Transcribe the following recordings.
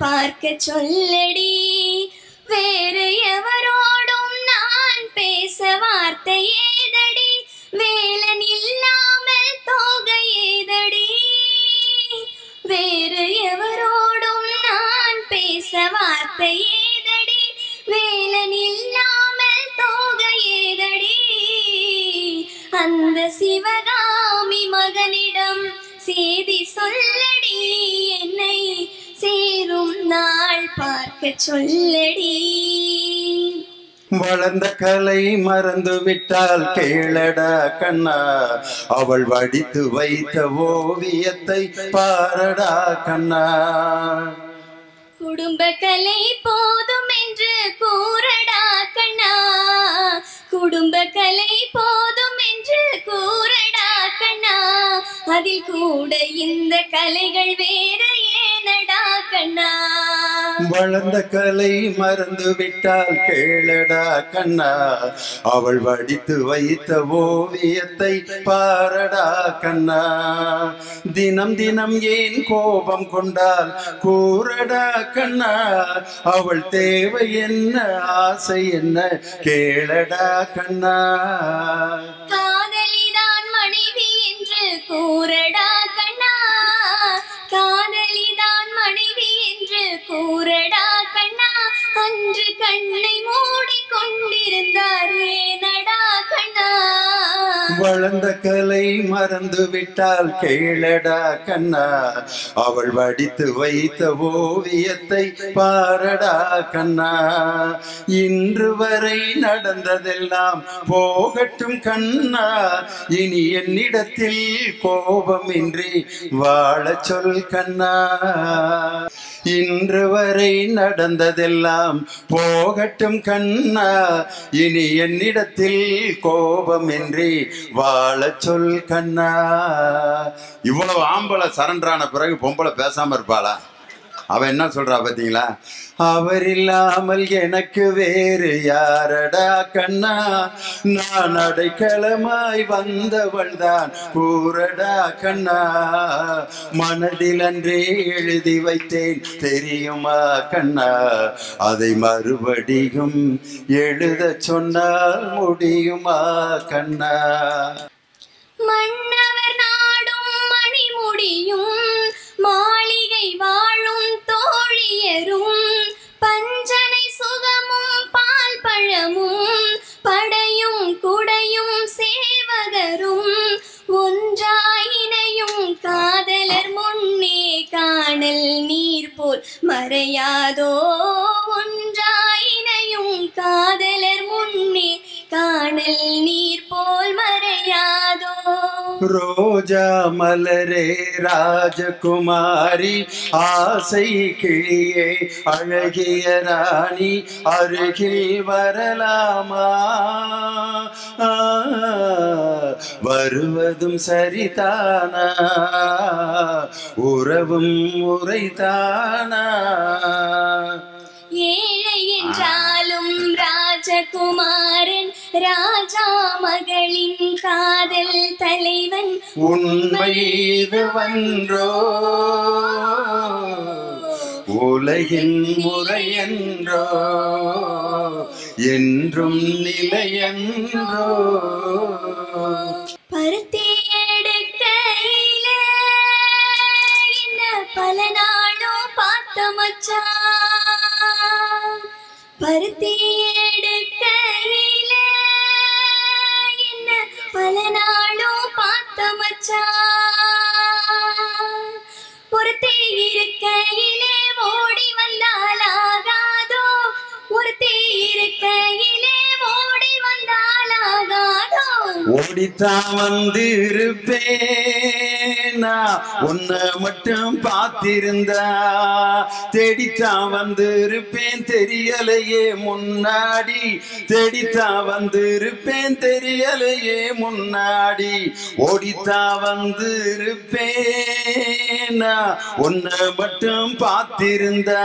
பார்க்க சொல்லடி வேறு எவரோடும் நான் பேச வார்த்தை ஏதடி வேலன் இல்லாமல் தோகை ஏதடி வேறு எவரோடும் நான் பேச வார்த்தை ஏதடி வேலன் இல்லாமல் தோகை ஏதடி அந்த சிவகாமி மகனிடம் செய்தி சொல்லடி என்னை சேரும் நாள் பார்க்க சொல்லடி வளர்ந்த கலை மறந்து விட்டால் கேளடா கண்ணா அவள் வடித்து வைத்த ஓவியத்தை பாரடா கண்ணா குடும்ப கலை போதும் என்று கூறடா கண்ணா குடும்ப கலை போதும் என்று கூறடா கண்ணா அதில் கூட இந்த கலைகள் வேற ஏனடா கண்ணா வளர்ந்த கலை மறந்து விட்டால் கேளடா கண்ணா அவள் வடித்து வைத்த ஓவியத்தை பாரடா கண்ணா தினம் தினம் ஏன் கோபம் கொண்டால் கூறடா கண்ணா அவள் தேவை என்ன ஆசை என்ன கேளடா கண்ணா காதலிதான் மனைவி என்று கூறடா கண்ணா காதலிதான் மனைவி என்று கூறடா கண்ணா அன்று கண்ணை மூடிக்கொண்டிருந்தார் ஏனடா கண்ணா வளர்ந்த கலை மறந்து விட்டால் கேளடா கண்ணா அவள் வடித்து வைத்த ஓவியத்தை பாரடா கண்ணா இன்று வரை நடந்ததெல்லாம் போகட்டும் கண்ணா இனி என்னிடத்தில் கோபமின்றி வாழச் சொல் கண்ணா இன்று வரை நடந்ததெல்லாம் போகட்டும் கண்ணா இனி என்னிடத்தில் கோபமின்றி வாழச் சொல் கண்ணா இவ்வளவு ஆம்பளை சரண்டரான பிறகு பொம்பளை பேசாம இருப்பாளா அவ என்ன சொல்றா பாத்தீங்களா அவர் இல்லாமல் எனக்கு வேறு யாரடா கண்ணா நான் அடைக்கலமாய் வந்தவள் தான் கூறடா கண்ணா மனதில் அன்றே எழுதி வைத்தேன் தெரியுமா கண்ணா அதை மறுபடியும் எழுதச் சொன்னால் முடியுமா கண்ணா மன்னவர் நாடும் மணிமுடியும் மாளிகை வாழும் தோழியரும் பஞ்சனை சுகமும் பால் பழமும் படையும் குடையும் சேவகரும் ஒன்றாயினையும் காதலர் முன்னே காணல் நீர் போல் மறையாதோ ஒன்றாயினையும் காதலர் முன்னே காணல் நீர் போல் மறையாதோ ரோஜா மலரே ராஜகுமாரி ஆசை கிளியே அழகிய ராணி அருகில் வரலாமா ஆ, வருவதும் சரிதானா உறவும் முறைதானா ஏழை என்றாலும் ராஜகுமாரன் ராஜா மகளின் காதல் தலைவன் உண்மை இதுவன்றோ உலகின் முறையன்றோ என்றும் நிலையன்றோ பருத்தி எடுக்கையில இந்த பல நாளும் பார்த்த மச்சான் பருத்தி எடுக்கையில என்ன பல நாளும் பார்த்த மச்சான் ஒருத்தி இருக்கையிலே ஓடி வந்தால் ஆகாதோ ஒருத்தி இருக்கையிலே ஓடி வந்தால் ஆகாதோ ஓடித்தான் வந்து இருப்பேனா உன்னை மட்டும் பார்த்திருந்தா தேடித்தான் வந்து இருப்பேன் தெரியலையே முன்னாடி தேடித்தான் வந்து இருப்பேன் தெரியலையே முன்னாடி ஓடித்தான் வந்து இருப்பேனா உன்னை மட்டும் பார்த்திருந்தா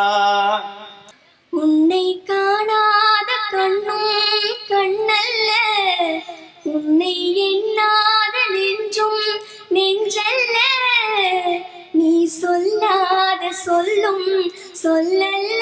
உன்னை காணாத கண்ணும் கண்ணல்ல உன்னை எண்ணாத நெஞ்சும் நெஞ்சல்ல நீ சொல்லாத சொல்லும் சொல்லல்ல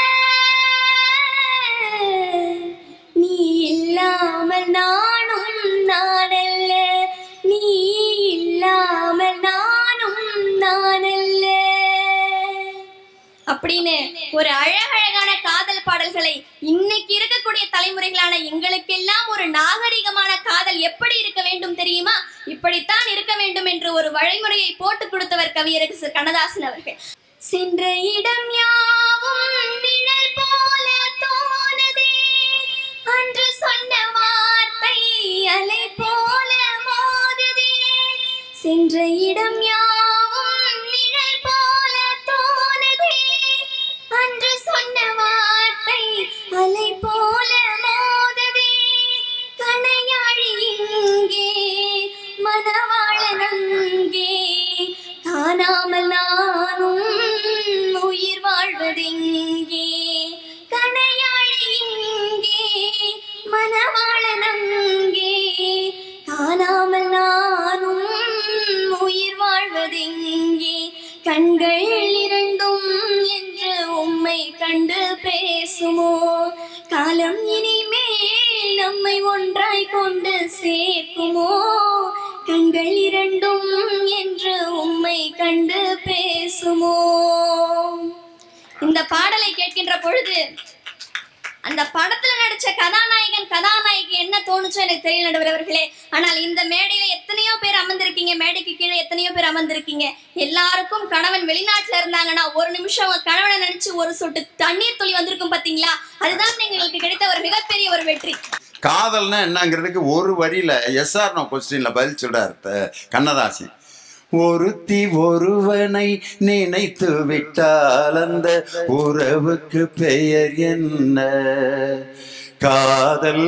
நீ இல்லாமல் நானும் நானல்ல நீ இல்லாமல் நானும் நானல்ல அப்படின்னு ஒரு அழகழகான காதல் பாடல்களை இன்னைக்கு இருக்கக்கூடிய தலைமுறைகளான எங்களுக்கெல்லாம் ஒரு நாகரிகமான காதல் எப்படி இருக்க வேண்டும் தெரியுமா இப்படித்தான் இருக்க வேண்டும் என்று ஒரு வழிமுறையை போட்டு கொடுத்தவர் கவியரசு கண்ணதாசன் அவர்கள் சென்ற இடம் யாவும் நிழல் போல தோணுதே அன்று சொன்ன வார்த்தை அலை போல மோதுதே சென்ற இடம் யாவும் நிழல் போல தோணுதே அன்று சொன்ன வார்த்தை அலை போல மோதுதே கணையாழி இங்கே மனவாளன் அங்கே காணாமல் நானும் உயிர் வாழ்வதெங்கே கணையாழி இங்கே மனவாளன் அங்கே காணாமல் நானும் உயிர் வாழ்வதெங்கே கண்கள் இரண்டும் என்று உம்மை கண்டு பேசுமோ காலம் இனிமேல் நம்மை ஒன்றாய் கொண்டு சேர்க்குமோ கண்கள் இரண்டும் என்று உம்மை கண்டு பேசுமோ இந்த பாடலை கேட்கின்ற பொழுது அந்த படத்துல நடிச்ச கதாநாயகன் கதாநாயகி என்ன தோணுச்சோ எனக்கு தெரியல நடுவர் அவர்களே ஆனால் இந்த மேடையில எத்தனையோ பேர் அமர்ந்திருக்கீங்க மேடைக்கு கீழே எத்தனையோ பேர் அமர்ந்திருக்கீங்க எல்லாருக்கும் கணவன் வெளிநாட்டுல இருந்தாங்கன்னா ஒரு நிமிஷம் அவங்க கணவனை நினைச்சு ஒரு சொட்டு தண்ணீர் துளி வந்திருக்கும் பாத்தீங்களா அதுதான் எங்களுக்கு கிடைத்த ஒரு மிகப்பெரிய ஒரு வெற்றி காதல்னா என்னங்கிறதுக்கு ஒரு வரியில எஸ்ஆர் நோ கொஸ்டின்ல பதில் சொல்றாரு த- கண்ணதாசன் ஒருத்தி ஒருவனை நினைத்து விட்டால் அந்த உறவுக்கு பெயர் என்ன காதல்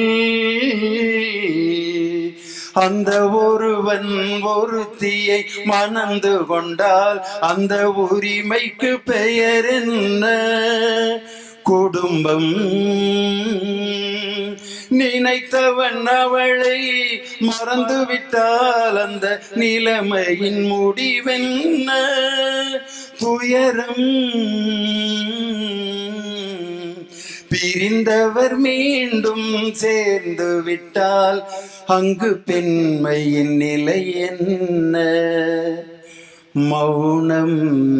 அந்த ஒருவன் ஒருத்தியை மணந்து கொண்டால் அந்த உரிமைக்கு பெயர் என்ன குடும்பம் நினைத்தவன் அவளை மறந்து விட்டால் அந்த நிலைமையின் முடிவென்ன துயரம் பிரிந்தவர் மீண்டும் சேர்ந்து விட்டால் அங்கு பெண்மையின் நிலை என்ன மௌனம்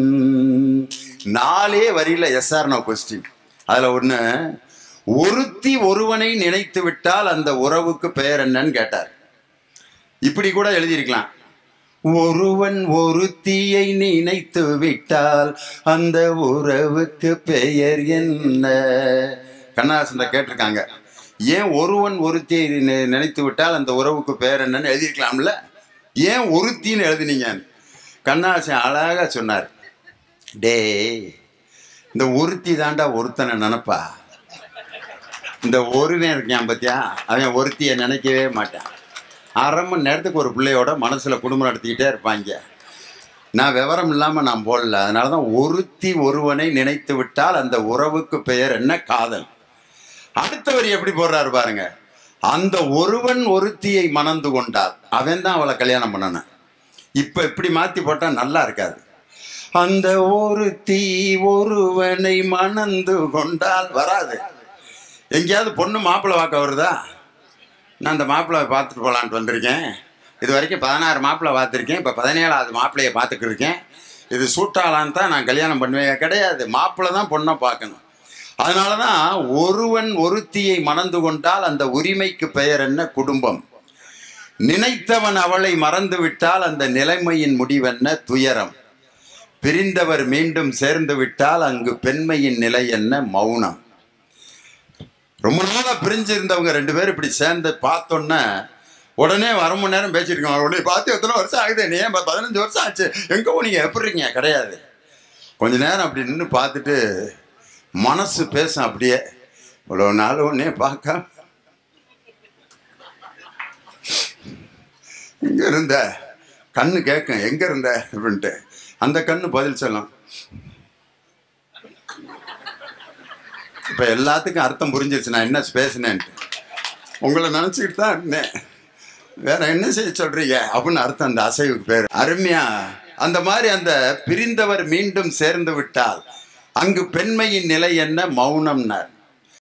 நாலே வரியில எஸ்ஆர் நோ கொஸ்டின் அதுல ஒண்ணு ஒருத்தி ஒருவனை நினைத்து விட்டால் அந்த உறவுக்கு பெயர் என்னன்னு கேட்டார் இப்படி கூட எழுதியிருக்கலாம் ஒருவன் ஒருத்தியை நினைத்து விட்டால் அந்த உறவுக்கு பெயர் என்ன கண்ணதாசன் கேட்டிருக்காங்க ஏன் ஒருவன் ஒருத்தியை நி- நினைத்து விட்டால் அந்த உறவுக்கு பெயர் என்னன்னு எழுதியிருக்கலாம்ல ஏன் ஒருத்தின்னு எழுதினீங்கன்னு கண்ணதாசன் அழகா சொன்னார் டேய் இந்த ஒருத்தி தாண்டா ஒருத்தனை நினைப்பா இந்த ஒருவன் இருக்கான் பார்த்தியா அவன் ஒருத்தியை நினைக்கவே மாட்டான் அரை மணி நேரத்துக்கு ஒரு பிள்ளையோட மனசில் குடும்பம் நடத்திக்கிட்டே இருப்பாங்க நான் விவரம் இல்லாமல் நான் போடல அதனால தான் ஒருத்தி ஒருவனை நினைத்து விட்டால் அந்த உறவுக்கு பெயர் என்ன காதல் அடுத்தவர் எப்படி போடுறாரு பாருங்க அந்த ஒருவன் ஒருத்தியை மணந்து கொண்டால் அவன் தான் அவளை கல்யாணம் பண்ணணும் இப்போ இப்படி மாற்றி போட்டால் நல்லா இருக்காது அந்த ஒருத்தி ஒருவனை மணந்து கொண்டால் வராது எங்கேயாவது பொண்ணு மாப்பிள்ளை பார்க்க வருதா நான் அந்த மாப்பிள்ளை பார்த்துட்டு போகலான்ட்டு வந்திருக்கேன் இது வரைக்கும் பதினாறு மாப்பிள்ளை பார்த்துருக்கேன் இப்போ பதினேழாவது மாப்பிள்ளையை பார்த்துட்டு இருக்கேன் இது சூட்டாளான்னு தான் நான் கல்யாணம் பண்ணுவேன் கிடையாது மாப்பிள்ளை தான் பொண்ணை பார்க்கணும் அதனால தான் ஒருவன் ஒருத்தியை மணந்து கொண்டால் அந்த உரிமைக்கு பெயர் என்ன குடும்பம் நினைத்தவன் அவளை மறந்து விட்டால் அந்த நிலைமையின் முடிவென்ன துயரம் பிரிந்தவர் மீண்டும் சேர்ந்து விட்டால் அங்கு பெண்மையின் நிலை என்ன மௌனம் ரொம்ப நாளா பிரிஞ்சு இருந்தவங்க ரெண்டு பேரும் இப்படி சேர்ந்து பார்த்தோன்னே உடனே அரை மணி நேரம் பேசியிருக்கோம் உடனே பார்த்து எத்தனை வருஷம் ஆகுது நீ ஏன் ப- பதினஞ்சு வருஷம் ஆச்சு எங்க போனீங்க எப்படிங்க கிடையாது கொஞ்ச நேரம் அப்படி நின்று பார்த்துட்டு மனசு பேசும் அப்படியே இவ்வளோ நாள் ஒன்னே பார்க்க எங்க இருந்த கண்ணு கேட்கும் எங்க இருந்த அப்படின்ட்டு அந்த கண்ணு பதில் சொல்லும் இப்போ எல்லாத்துக்கும் அர்த்தம் புரிஞ்சிருச்சு நான் என்ன பேசினேன்ட்டு உங்களை நினச்சிக்கிட்டு தான் இருந்தேன் வேற என்ன செய்ய சொல்றீங்க அப்படின்னு அர்த்தம் அந்த அசைவுக்கு பேர் அருமையா அந்த மாதிரி அந்த பிரிந்தவர் மீண்டும் சேர்ந்து விட்டால் அங்கு பெண்மையின் நிலை என்ன மௌனம்னார்